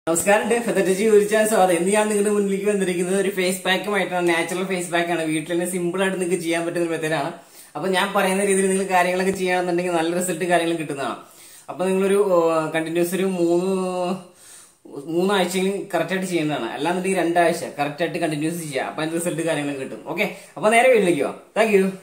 നമസ്കാരം ഫെതറ്റജി ഊരിച്ചാൻ സ്വാഗതം ഇന്ന് ഞാൻ നിങ്ങളുടെ മുന്നിലേക്ക് വന്നിരിക്കുന്നത് ഒരു ഫേസ് പാക്കുമായിട്ടാണ് നാച്ചുറൽ ഫേസ് പാക്ക് ആണ് വീട്ടിൽ തന്നെ സിമ്പിൾ ആയിട്ട് നിങ്ങൾക്ക് ചെയ്യാൻ പറ്റുന്ന ഒരു മെത്തേഡാണ് അപ്പൊ ഞാൻ പറയുന്ന രീതിയിൽ നിങ്ങൾ കാര്യങ്ങളൊക്കെ ചെയ്യുകയാണെന്നുണ്ടെങ്കിൽ നല്ല റിസൾട്ട് കാര്യങ്ങൾ കിട്ടുന്നതാണ് അപ്പൊ നിങ്ങളൊരു കണ്ടിന്യൂസ് ഒരു മൂന്ന് മൂന്നാഴ്ചയെങ്കിലും കറക്റ്റ് ആയിട്ട് ചെയ്യേണ്ടതാണ് അല്ലാന്നുണ്ടെങ്കിൽ രണ്ടാഴ്ച കറക്റ്റ് ആയിട്ട് കണ്ടിന്യൂസ് ചെയ്യുക അപ്പൊ അതിന്റെ റിസൾട്ട് കാര്യങ്ങളൊക്കെ കിട്ടും ഓക്കെ അപ്പൊ നേരെ വീട്ടിലേക്ക് പോവാം താങ്ക് യു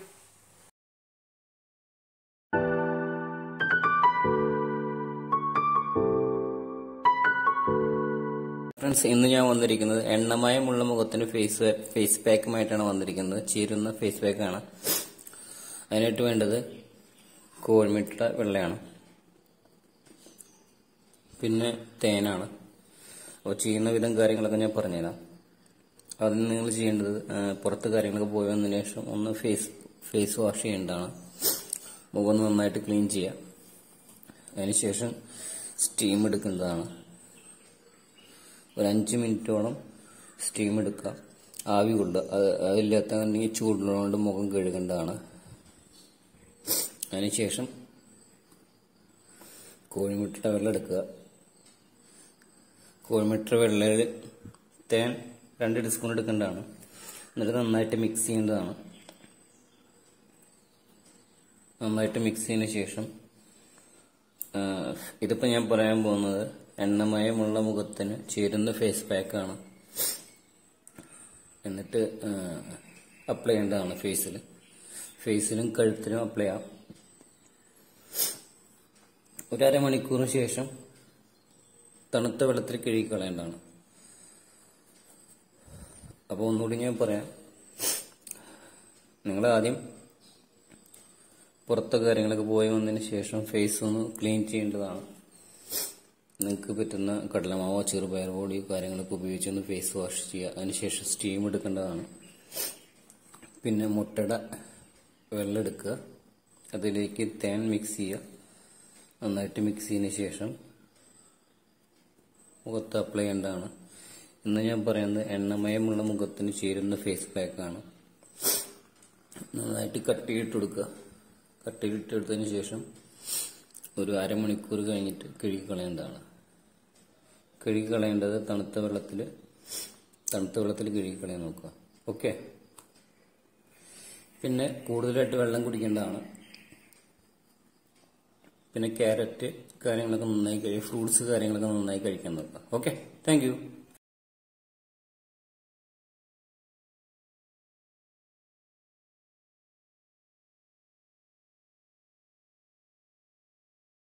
ഫ്രണ്ട്സ് ഇന്ന് ഞാൻ വന്നിരിക്കുന്നത് എണ്ണമയമുള്ള മുഖത്തിന് ഫേസ് ഫേസ് പാക്കുമായിട്ടാണ് വന്നിരിക്കുന്നത് ചേരുന്ന ഫേസ് പാക്കാണ് അതിനായിട്ട് വേണ്ടത് കോഴിമുട്ട വെള്ളയാണ് പിന്നെ തേനാണ് അപ്പോൾ ചെയ്യുന്ന വിധം കാര്യങ്ങളൊക്കെ ഞാൻ പറഞ്ഞുതരാം അതിന് നിങ്ങൾ ചെയ്യേണ്ടത് ആ, പുറത്ത് കാര്യങ്ങളൊക്കെ പോയി വന്നതിന് ശേഷം ഒന്ന് ഫേസ് ഫേസ് വാഷ് ചെയ്യേണ്ടതാണ് മുഖം ഒന്ന് നന്നായിട്ട് ക്ലീൻ ചെയ്യുക അതിനുശേഷം സ്റ്റീം എടുക്കേണ്ടതാണ് ഒരു അഞ്ച് മിനിറ്റോളം സ്റ്റീം എടുക്കുക ആവി കൊള്ളുക അത് അതില്ലാത്തുണ്ടെങ്കിൽ ചൂടുകൊണ്ട് മുഖം കഴുകേണ്ടതാണ് അതിനുശേഷം കോഴിമുട്ടയുടെ വെള്ളം എടുക്കുക കോഴിമുട്ടയുടെ വെള്ളയിൽ തേൻ രണ്ട് ടീസ്പൂൺ എടുക്കേണ്ടതാണ് എന്നിട്ട് നന്നായിട്ട് മിക്സ് ചെയ്യേണ്ടതാണ് നന്നായിട്ട് മിക്സ് ചെയ്തതിന് ശേഷം ആ, ഇതിപ്പോ ഞാൻ പറയാൻ പോകുന്നത് എണ്ണമയമുള്ള മുഖത്തിന് ചേരുന്ന ഫേസ് പാക്കാണ് എന്നിട്ട് അപ്ലൈ ചെയ്യേണ്ടതാണ് ഫേസിൽ ഫേസിലും കഴുത്തിലും അപ്ലൈ ചെയ്യാം ഒരു അരമണിക്കൂറിന് ശേഷം തണുത്ത വെള്ളത്തിൽ കഴുകി കളയേണ്ടതാണ് അപ്പോൾ ഒന്നുകൂടി ഞാൻ പറയാം നിങ്ങൾ ആദ്യം പുറത്തെ കാര്യങ്ങളൊക്കെ പോയി വന്നതിന് ശേഷം ഫേസ് ഒന്ന് ക്ലീൻ ചെയ്യേണ്ടതാണ് നിങ്ങൾക്ക് പറ്റുന്ന കടലമാവോ ചെറുപയർ പൊടിയോ കാര്യങ്ങളൊക്കെ ഉപയോഗിച്ചൊന്ന് ഫേസ് വാഷ് ചെയ്യുക അതിനുശേഷം സ്റ്റീം എടുക്കേണ്ടതാണ് പിന്നെ മുട്ടയുടെ വെള്ളം എടുക്കുക അതിലേക്ക് തേൻ മിക്സ് ചെയ്യുക നന്നായിട്ട് മിക്സ് ചെയ്തതിന് ശേഷം മുഖത്ത് അപ്ലൈ ചെയ്യേണ്ടതാണ് ഇന്ന് ഞാൻ പറയുന്നത് എണ്ണമയമുള്ള മുഖത്തിന് ചേരുന്ന ഫേസ് പാക്കാണ് നന്നായിട്ട് കട്ട് ചെയ്തിട്ട് കൊടുക്കുക കട്ട് ചെയ്തിട്ട് എടുത്തതിന് ശേഷം ഒരു അരമണിക്കൂർ കഴിഞ്ഞിട്ട് കഴുകി കളയേണ്ടതാണ് കഴുകി കളയേണ്ടത് തണുത്ത വെള്ളത്തിൽ തണുത്ത വെള്ളത്തിൽ കഴുകി കളയാൻ നോക്കുക ഓക്കെ പിന്നെ കൂടുതലായിട്ട് വെള്ളം കുടിക്കേണ്ടതാണ് പിന്നെ ക്യാരറ്റ് കാര്യങ്ങളൊക്കെ നന്നായി കഴിയും ഫ്രൂട്ട്സ് കാര്യങ്ങളൊക്കെ നന്നായി കഴിക്കാൻ നോക്കുക ഓക്കെ താങ്ക്